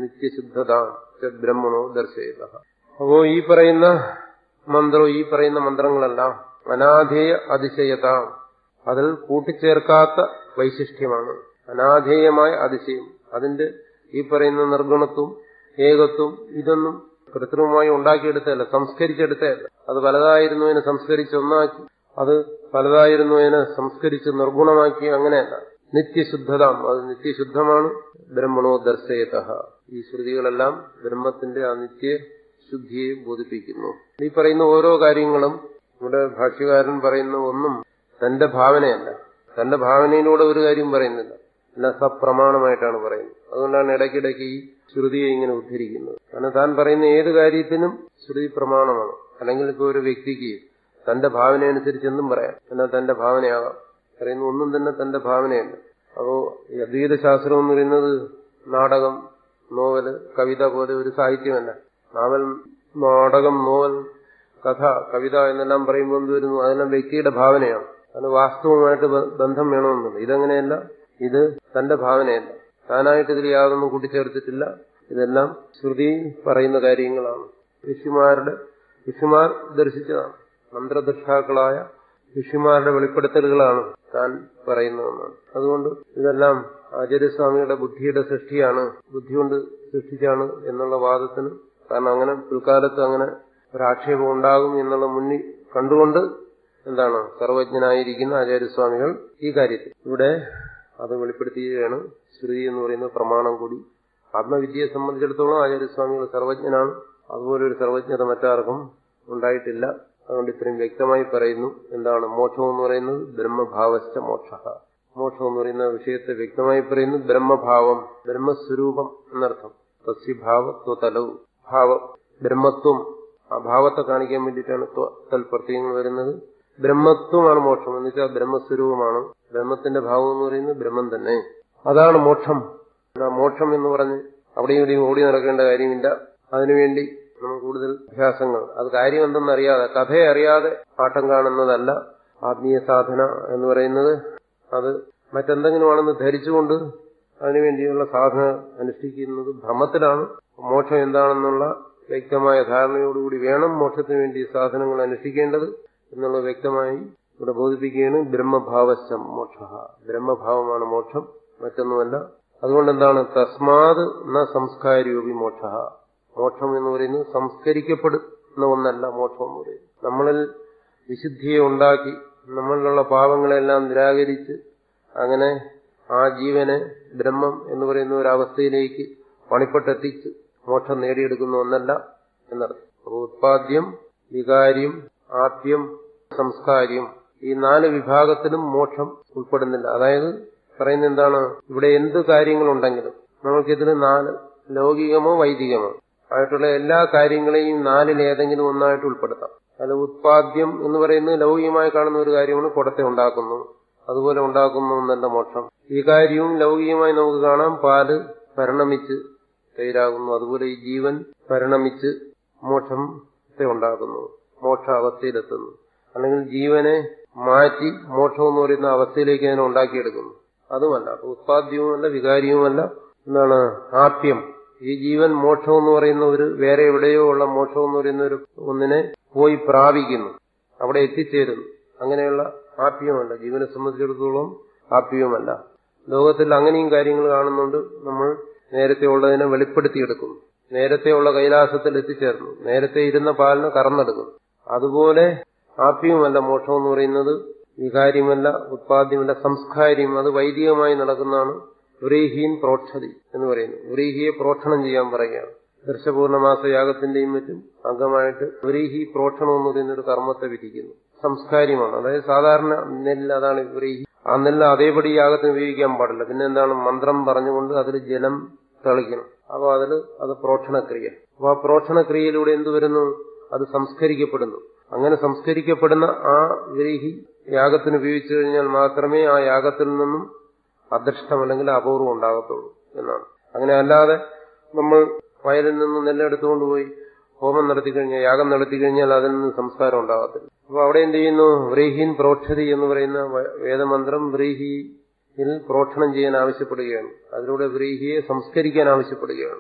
നിത്യശുദ്ധത ച ബ്രഹ്മണോ ദർശയത അപ്പോ ഈ പറയുന്ന മന്ത്രവും ഈ പറയുന്ന മന്ത്രങ്ങളെല്ലാം അനാധേയ അതിശയത അതിൽ കൂട്ടിച്ചേർക്കാത്ത വൈശിഷ്ട്യമാണ് അനാധേയമായ അതിശയം അതിന്റെ ഈ പറയുന്ന നിർഗുണത്വം ഏകത്വം ഇതൊന്നും കൃത്രിമമായി ഉണ്ടാക്കിയെടുത്തതല്ല സംസ്കരിച്ചെടുത്തതല്ല അത് പലതായിരുന്നതിനെ സംസ്കരിച്ച് ഒന്നാക്കി അത് പലതായിരുന്നതിനെ സംസ്കരിച്ച് നിർഗുണമാക്കി അങ്ങനെയല്ല നിത്യശുദ്ധത അത് നിത്യശുദ്ധമാണ് ബ്രഹ്മണോ ദർശയത ഈ ശ്രുതികളെല്ലാം ബ്രഹ്മത്തിന്റെ ആ നിത്യ ശുദ്ധിയെ ബോധിപ്പിക്കുന്നു ഈ പറയുന്ന ഓരോ കാര്യങ്ങളും ഇവിടെ ഭാഷ്യകാരൻ പറയുന്ന ഒന്നും തന്റെ ഭാവനയല്ല തന്റെ ഭാവനയിലൂടെ ഒരു കാര്യം പറയുന്നില്ല എല്ലാം സപ്രമാണമായിട്ടാണ് പറയുന്നത് അതുകൊണ്ടാണ് ഇടയ്ക്കിടയ്ക്ക് ഈ ശ്രുതിയെ ഇങ്ങനെ ഉദ്ധരിക്കുന്നത് കാരണം താൻ പറയുന്ന ഏത് കാര്യത്തിനും ശ്രുതി പ്രമാണമാണ് അല്ലെങ്കിൽ ഇപ്പോൾ ഒരു വ്യക്തിക്ക് തന്റെ ഭാവന അനുസരിച്ച് എന്തും പറയാം എന്നാൽ തന്റെ ഭാവനയാകാം പറയുന്ന ഒന്നും തന്നെ തന്റെ ഭാവനയല്ല അപ്പോ ഈ അദ്വൈത ശാസ്ത്രം എന്ന് പറയുന്നത് നാടകം നോവല് കവിത പോലെ ഒരു സാഹിത്യമല്ല നാവൽ നാടകം നോവൽ കഥ കവിത എന്നെല്ലാം പറയുമ്പോൾ എന്ത് വരുന്നു അതെല്ലാം വ്യക്തിയുടെ ഭാവനയാണ് അതിന് വാസ്തവമായിട്ട് ബന്ധം വേണമെന്നില്ല ഇതങ്ങനെയല്ല ഇത് തന്റെ ഭാവനയല്ല താനായിട്ട് ഇതിൽ യാതൊന്നും കൂട്ടിച്ചേർത്തിട്ടില്ല ഇതെല്ലാം ശ്രുതി പറയുന്ന കാര്യങ്ങളാണ് ഋഷിമാരുടെ ഋഷിമാർ ദർശിച്ചതാണ് മന്ത്രദൃഷ്ടാക്കളായ ഋഷിമാരുടെ വെളിപ്പെടുത്തലുകളാണ് താൻ പറയുന്നതെന്നാണ് അതുകൊണ്ട് ഇതെല്ലാം ആചാര്യസ്വാമിയുടെ ബുദ്ധിയുടെ സൃഷ്ടിയാണ് ബുദ്ധി കൊണ്ട് സൃഷ്ടിച്ചാണ് എന്നുള്ള വാദത്തിന് കാരണം അങ്ങനെ പിൽക്കാലത്ത് അങ്ങനെ ഒരാക്ഷേപം ഉണ്ടാകും എന്നുള്ള മുന്നിൽ കണ്ടുകൊണ്ട് എന്താണ് സർവജ്ഞനായിരിക്കുന്ന ആചാര്യസ്വാമികൾ ഈ കാര്യത്തിൽ ഇവിടെ അത് വെളിപ്പെടുത്തുകയാണ് ശ്രുതി എന്ന് പറയുന്ന പ്രമാണം കൂടി ആത്മവിദ്യയെ സംബന്ധിച്ചിടത്തോളം ആചാര്യസ്വാമികൾ സർവജ്ഞനാണ് അതുപോലെ ഒരു സർവജ്ഞത മറ്റാർക്കും ഉണ്ടായിട്ടില്ല അതുകൊണ്ട് ഇത്രയും വ്യക്തമായി പറയുന്നു എന്താണ് മോക്ഷം എന്ന് പറയുന്നത് ബ്രഹ്മഭാവശ്ച മോക്ഷ മോക്ഷം എന്ന് പറയുന്ന വിഷയത്തെ വ്യക്തമായി പറയുന്നു ബ്രഹ്മഭാവം ബ്രഹ്മസ്വരൂപം എന്നർത്ഥം തസ്യഭാവത്വതലവ് ഭാവം ബ്രഹ്മത്വം ആ ഭാവത്തെ കാണിക്കാൻ വേണ്ടിയിട്ടാണ് തൽപ്രത്യയങ്ങൾ വരുന്നത് ബ്രഹ്മത്വമാണ് മോക്ഷം എന്ന് വെച്ചാൽ ബ്രഹ്മസ്വരൂപമാണ് ബ്രഹ്മത്തിന്റെ ഭാവം എന്ന് പറയുന്നത് ബ്രഹ്മം തന്നെ അതാണ് മോക്ഷം മോക്ഷം എന്ന് പറഞ്ഞ് അവിടെയും ഇവിടെയും ഓടി നടക്കേണ്ട കാര്യമില്ല അതിനുവേണ്ടി നമുക്ക് കൂടുതൽ അഭ്യാസങ്ങൾ അത് കാര്യം എന്തെന്നറിയാതെ കഥയെ അറിയാതെ ആട്ടം കാണുന്നതല്ല ആത്മീയ സാധന എന്ന് പറയുന്നത് അത് മറ്റെന്തെങ്കിലുമാണെന്ന് ധരിച്ചുകൊണ്ട് അതിനുവേണ്ടിയുള്ള സാധന അനുഷ്ഠിക്കുന്നത് ഭ്രമത്തിലാണ് മോക്ഷം എന്താണെന്നുള്ള വ്യക്തമായ ധാരണയോടുകൂടി വേണം മോക്ഷത്തിന് വേണ്ടി സാധനങ്ങൾ അനുഷ്ഠിക്കേണ്ടത് എന്നുള്ളത് വ്യക്തമായി ഇവിടെ ബോധിപ്പിക്കുകയാണ് ബ്രഹ്മഭാവശ്യം മോക്ഷ ബ്രഹ്മഭാവമാണ് മോക്ഷം മറ്റൊന്നുമല്ല അതുകൊണ്ട് എന്താണ് തസ്മാത് ന സംസ്കാരൂപി മോക്ഷ മോക്ഷം എന്ന് പറയുന്നത് സംസ്കരിക്കപ്പെടുന്ന ഒന്നല്ല മോക്ഷം എന്ന് പറയുന്നത് നമ്മളിൽ വിശുദ്ധിയെ ഉണ്ടാക്കി നമ്മളിലുള്ള പാവങ്ങളെല്ലാം നിരാകരിച്ച് അങ്ങനെ ആ ജീവനെ ബ്രഹ്മം എന്ന് പറയുന്ന ഒരു അവസ്ഥയിലേക്ക് പണിപ്പെട്ടെത്തിച്ച് മോക്ഷം നേടിയെടുക്കുന്ന ഒന്നല്ല എന്നർത്ഥം അപ്പോൾ ഉത്പാദ്യം വികാര്യം ആദ്യം സംസ്കാര്യം ഈ നാല് വിഭാഗത്തിലും മോക്ഷം ഉൾപ്പെടുന്നില്ല അതായത് പറയുന്ന എന്താണ് ഇവിടെ എന്ത് കാര്യങ്ങളുണ്ടെങ്കിലും നമുക്കിതിൽ നാല് ലൗകികമോ വൈദികമോ ആയിട്ടുള്ള എല്ലാ കാര്യങ്ങളെയും നാലിൽ ഏതെങ്കിലും ഒന്നായിട്ട് ഉൾപ്പെടുത്താം അത് ഉത്പാദ്യം എന്ന് പറയുന്നത് ലൗകികമായി കാണുന്ന ഒരു കാര്യമാണ് കുടത്തെ ഉണ്ടാക്കുന്നു അതുപോലെ ഉണ്ടാക്കുന്ന ഒന്നല്ല മോക്ഷം ഈ കാര്യവും ലൗകികമായി നമുക്ക് കാണാം പാല് പരിണമിച്ച് തൈരാകുന്നു അതുപോലെ ഈ ജീവൻ പരിണമിച്ച് മോക്ഷത്തെ ഉണ്ടാക്കുന്നു മോക്ഷ അവസ്ഥയിലെത്തുന്നു അല്ലെങ്കിൽ ജീവനെ മാറ്റി മോക്ഷം എന്ന് പറയുന്ന അവസ്ഥയിലേക്ക് അതിനെ ഉണ്ടാക്കിയെടുക്കുന്നു അതുമല്ല ഉത്പാദ്യവുമല്ല വികാരിയുമല്ല എന്താണ് ആപ്യം ഈ ജീവൻ മോക്ഷം എന്ന് പറയുന്ന ഒരു വേറെ എവിടെയോ ഉള്ള മോക്ഷം എന്ന് പറയുന്ന ഒരു ഒന്നിനെ പോയി പ്രാപിക്കുന്നു അവിടെ എത്തിച്ചേരുന്നു അങ്ങനെയുള്ള ആപ്യമല്ല ജീവനെ സംബന്ധിച്ചിടത്തോളം ആപ്യവുമല്ല ലോകത്തിൽ അങ്ങനെയും കാര്യങ്ങൾ കാണുന്നുണ്ട് നമ്മൾ നേരത്തെ ഉള്ളതിനെ വെളിപ്പെടുത്തിയെടുക്കുന്നു നേരത്തെയുള്ള കൈലാസത്തിൽ എത്തിച്ചേർന്നു നേരത്തെ ഇരുന്ന പാലിന് കറന്നെടുക്കുന്നു അതുപോലെ ആപ്യവുമല്ല മോക്ഷം എന്ന് പറയുന്നത് വികാര്യമല്ല ഉത്പാദ്യമല്ല സംസ്കാര്യം അത് വൈദികമായി നടക്കുന്നതാണ് ഉരീഹീൻ പ്രോക്ഷതി എന്ന് പറയുന്നു ഉരീഹിയെ പ്രോക്ഷണം ചെയ്യാൻ പറയുകയാണ് ദർശപൂർണമാസ യാഗത്തിന്റെയും മറ്റും അംഗമായിട്ട് ഉരീഹി പ്രോക്ഷണം എന്ന് പറയുന്ന ഒരു കർമ്മത്തെ വിധിക്കുന്നു സംസ്കാര്യമാണ് അതായത് സാധാരണ നെല്ല് അതാണ് ഉരീഹി ആ നെല്ല് അതേപടി യാഗത്തിന് ഉപയോഗിക്കാൻ പാടില്ല പിന്നെ എന്താണ് മന്ത്രം പറഞ്ഞുകൊണ്ട് അതിൽ ജലം തളിക്കണം അപ്പോൾ അതിൽ അത് പ്രോക്ഷണക്രിയ അപ്പൊ ആ പ്രോക്ഷണക്രിയയിലൂടെ എന്ത് വരുന്നു അത് സംസ്കരിക്കപ്പെടുന്നു അങ്ങനെ സംസ്കരിക്കപ്പെടുന്ന ആ വ്രീഹി യാഗത്തിന് ഉപയോഗിച്ചു കഴിഞ്ഞാൽ മാത്രമേ ആ യാഗത്തിൽ നിന്നും അദൃഷ്ടം അല്ലെങ്കിൽ അപൂർവം ഉണ്ടാകത്തുള്ളൂ എന്നാണ് അങ്ങനെ അല്ലാതെ നമ്മൾ വയലിൽ നിന്ന് നെല്ലെടുത്തുകൊണ്ട് പോയി ഹോമം നടത്തി കഴിഞ്ഞാൽ യാഗം നടത്തി കഴിഞ്ഞാൽ അതിൽ നിന്ന് സംസ്കാരം ഉണ്ടാകത്തില്ല അപ്പൊ അവിടെ എന്ത് ചെയ്യുന്നു വ്രീഹീൻ പ്രോക്ഷതി എന്ന് പറയുന്ന വേദമന്ത്രം വ്രീഹിയിൽ പ്രോക്ഷണം ചെയ്യാൻ ആവശ്യപ്പെടുകയാണ് അതിലൂടെ വ്രീഹിയെ സംസ്കരിക്കാൻ ആവശ്യപ്പെടുകയാണ്